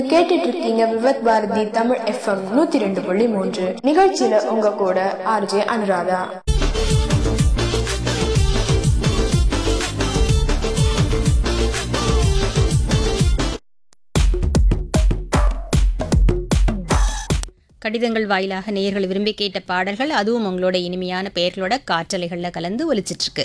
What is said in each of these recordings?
கேட்டுட்டு இருக்கீங்க விவத் பாரதி தமிழ் எஃப்எம் நூத்தி ரெண்டு புள்ளி மூன்று நிகழ்ச்சியில உங்க கூட ஆர்ஜே அனுராதா கடிதங்கள் வாயிலாக நேயர்கள் விரும்பி கேட்ட பாடல்கள் அதுவும் உங்களோட இனிமையான பெயர்களோட காற்றலைகளில் கலந்து ஒலிச்சிட்ருக்கு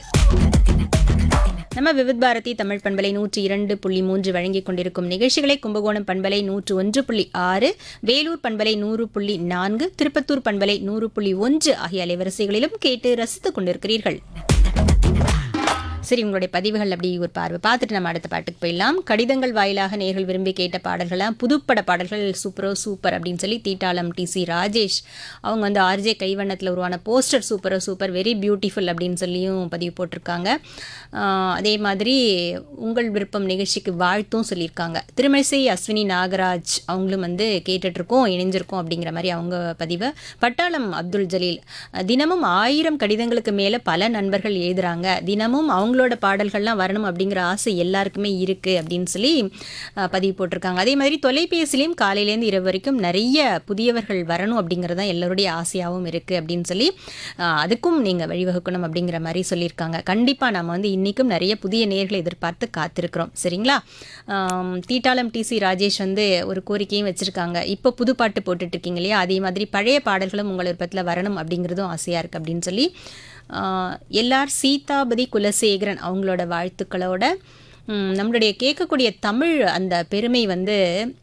நம்ம விவித் பாரதி தமிழ் பண்பலை நூற்றி இரண்டு புள்ளி மூன்று வழங்கிக் கொண்டிருக்கும் நிகழ்ச்சிகளை கும்பகோணம் பண்பலை நூற்று ஒன்று புள்ளி ஆறு வேலூர் பண்பலை நூறு புள்ளி நான்கு திருப்பத்தூர் பண்பலை நூறு புள்ளி ஒன்று ஆகிய அலைவரிசைகளிலும் கேட்டு ரசித்துக் கொண்டிருக்கிறீர்கள் சரி உங்களுடைய பதிவுகள் அப்படி ஒரு பார்வை பார்த்துட்டு நம்ம அடுத்த பாட்டுக்கு போயிடலாம் கடிதங்கள் வாயிலாக நேர்கள் விரும்பி கேட்ட பாடல்கள்லாம் புதுப்பட பாடல்கள் சூப்பரோ சூப்பர் அப்படின்னு சொல்லி தீட்டாளம் டி சி ராஜேஷ் அவங்க வந்து ஆர்ஜே கைவண்ணத்தில் உருவான போஸ்டர் சூப்பரோ சூப்பர் வெரி பியூட்டிஃபுல் அப்படின்னு சொல்லியும் பதிவு போட்டிருக்காங்க ஆஹ் அதே மாதிரி உங்கள் விருப்பம் நிகழ்ச்சிக்கு வாழ்த்தும் சொல்லியிருக்காங்க திருமணிசை அஸ்வினி நாகராஜ் அவங்களும் வந்து கேட்டுட்ருக்கோம் இணைஞ்சிருக்கோம் அப்படிங்கிற மாதிரி அவங்க பதிவை பட்டாளம் அப்துல் ஜலீல் தினமும் ஆயிரம் கடிதங்களுக்கு மேலே பல நண்பர்கள் எழுதுறாங்க தினமும் அவங்களோட பாடல்கள்லாம் வரணும் அப்படிங்கிற ஆசை எல்லாருக்குமே இருக்குது அப்படின்னு சொல்லி அஹ், பதிவு போட்டிருக்காங்க அதே மாதிரி தொலைபேசிலையும் காலையிலேருந்து இரவு வரைக்கும் நிறைய புதியவர்கள் வரணும் அப்படிங்கிறது தான் எல்லாருடைய ஆசையாகவும் இருக்குது அப்படின்னு சொல்லி அஹ், அதுக்கும் நீங்கள் வழிவகுக்கணும் அப்படிங்கிற மாதிரி சொல்லியிருக்காங்க கண்டிப்பாக நம்ம வந்து இன்றைக்கும் நிறைய புதிய நேர்களை எதிர்பார்த்து காத்திருக்கிறோம் சரிங்களா ஆம், தீட்டாளம் டிசி ராஜேஷ் வந்து ஒரு கோரிக்கையும் வச்சுருக்காங்க இப்போ புது பாட்டு போட்டுட்டு இருக்கீங்க இல்லையா அதே மாதிரி பழைய பாடல்களும் உங்கள் விருப்பத்தில் வரணும் அப்படிங்கிறதும் ஆசையாக இருக்குது அப்படின்னு சொல்லி ஆஹ், எல்லார் சீதாபதி குலசேகரன் அவங்களோட வாழ்த்துக்களோட ம், நம்மளுடைய கேட்கக்கூடிய தமிழ் அந்த பெருமை வந்து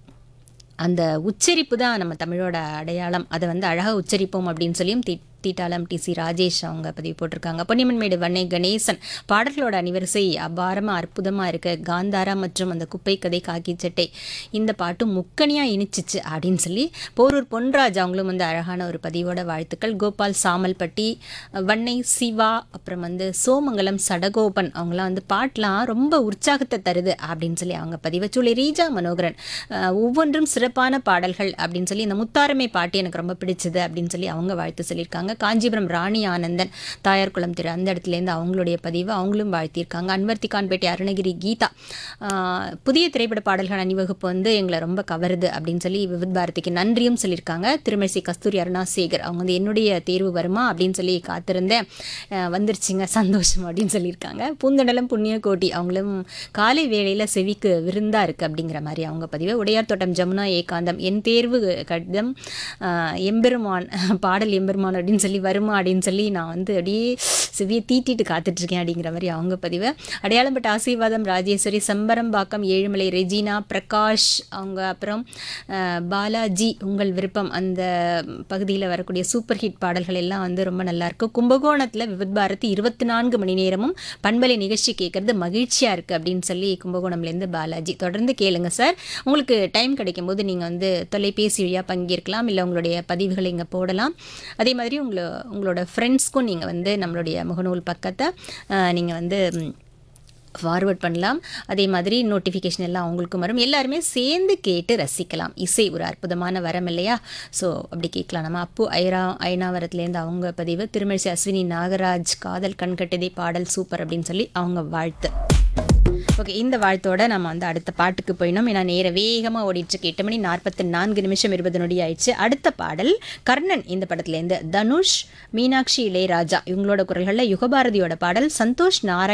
அந்த உச்சரிப்பு தான் நம்ம தமிழோட அடையாளம் அதை வந்து அழகாக உச்சரிப்போம் அப்படின்னு சொல்லியும் தி தீட்டாளம் டி சி ராஜேஷ் அவங்க பதிவு போட்டிருக்காங்க பொன்னியம்மன்மேடு வண்ணை கணேசன் பாடல்களோட அணிவரிசை அபாரமாக அற்புதமாக இருக்கு காந்தாரா மற்றும் அந்த குப்பை கதை காக்கி சட்டை இந்த பாட்டும் முக்கணியாக இனிச்சிச்சு அப்படின்னு சொல்லி போரூர் பொன்ராஜ் அவங்களும் வந்து அழகான ஒரு பதிவோட வாழ்த்துக்கள் கோபால் சாமல்பட்டி வண்ணை சிவா அப்புறம் வந்து சோமங்கலம் சடகோபன் அவங்களாம் வந்து பாட்டெலாம் ரொம்ப உற்சாகத்தை தருது அப்படின்னு சொல்லி அவங்க பதிவை சொல்லி ரீஜா மனோகரன் அஹ், ஒவ்வொன்றும் சிறப்பான பாடல்கள் அப்படின்னு சொல்லி இந்த முத்தாரமை பாட்டு எனக்கு ரொம்ப பிடிச்சது அப்படின்னு சொல்லி அவங்க வாழ்த்து சொல்லியிருக்காங்க காஞ்சிபுரம் ராணி ஆனந்தன் தாயார்குளம் திரு அந்த இடத்துலேருந்து அவங்களுடைய பதிவு அவங்களும் வாழ்த்தியிருக்காங்க அன்வர்த்திகான்பேட்டை அருணகிரி கீதா ஆஹ், புதிய திரைப்பட பாடல்கள் அணிவகுப்பு வந்து எங்களை ரொம்ப கவருது அப்படின்னு சொல்லி விவித் பாரதிக்கு நன்றியும் சொல்லியிருக்காங்க திருமசி கஸ்தூரி அருணாசேகர் அவங்க வந்து என்னுடைய தேர்வு வருமா அப்படின்னு சொல்லி காத்திருந்தேன் ஆஹ், வந்துருச்சுங்க சந்தோஷம் அப்படின்னு சொல்லியிருக்காங்க பூந்தடலம் புண்ணியகோட்டி அவங்களும் காலை வேளையில் செவிக்கு விருந்தா இருக்குது அப்படிங்கிற மாதிரி அவங்க பதிவு உடையார் தோட்டம் ஜமுனா ஏகாந்தம் என் தேர்வு கடிதம் ஆஹ், எம்பெருமான் பாடல் எம்பெருமான் அப்படின்னு சொல்லி வருமா அப்படின்னு சொல்லி நான் வந்து அப்படியே செவியை தீட்டிட்டு காத்துட்ருக்கேன் அப்படிங்கிற மாதிரி அவங்க பதிவு அடையாளம்பட்ட ஆசீர்வாதம் ராஜேஸ்வரி செம்பரம்பாக்கம் ஏழுமலை ரெஜினா பிரகாஷ் அவங்க அப்புறம் ஆஹ், பாலாஜி உங்கள் விருப்பம் அந்த பகுதியில் வரக்கூடிய சூப்பர் ஹிட் பாடல்கள் எல்லாம் வந்து ரொம்ப நல்லா இருக்கு கும்பகோணத்தில் விவித் பாரதி இருபத்தி நான்கு மணி நேரமும் பண்பலை நிகழ்ச்சி கேட்கறது மகிழ்ச்சியாக இருக்குது அப்படின்னு சொல்லி கும்பகோணம்லேருந்து பாலாஜி தொடர்ந்து கேளுங்க சார் உங்களுக்கு டைம் கிடைக்கும் போது நீங்கள் வந்து தொலைபேசி வழியாக பங்கேற்கலாம் இல்லை உங்களுடைய பதிவுகளை இங்கே போடலாம் அதே மாதிரி உங்களை உங்களோட ஃப்ரெண்ட்ஸ்க்கும் நீங்கள் வந்து நம்மளுடைய முகநூல் பக்கத்தை நீங்கள் வந்து ம், ஃபார்வர்ட் பண்ணலாம் அதே மாதிரி நோட்டிஃபிகேஷன் எல்லாம் அவங்களுக்கும் வரும் எல்லாருமே சேர்ந்து கேட்டு ரசிக்கலாம் இசை ஒரு அற்புதமான வரம் இல்லையா ஸோ அப்படி கேட்கலாம் நம்ம அப்பு ஐரா ஐநாவரத்துலேருந்து அவங்க பதிவு திருமழிசை அஸ்வினி நாகராஜ் காதல் கண்கட்டதே பாடல் சூப்பர் அப்படின்னு சொல்லி அவங்க வாழ்த்து ஓகே இந்த வாழ்த்தோட நம்ம வந்து அடுத்த பாட்டுக்கு போயினோம் ஏன்னா நேர வேகமாக ஓடிட்டு எட்டு மணி நாற்பத்தி நான்கு நிமிஷம் இருபது நொடி ஆயிடுச்சு அடுத்த பாடல் கர்ணன் இந்த படத்துலேருந்து தனுஷ் மீனாட்சி இளையராஜா இவங்களோட குரல்களில் யுகபாரதியோட பாடல் சந்தோஷ் நாராயண்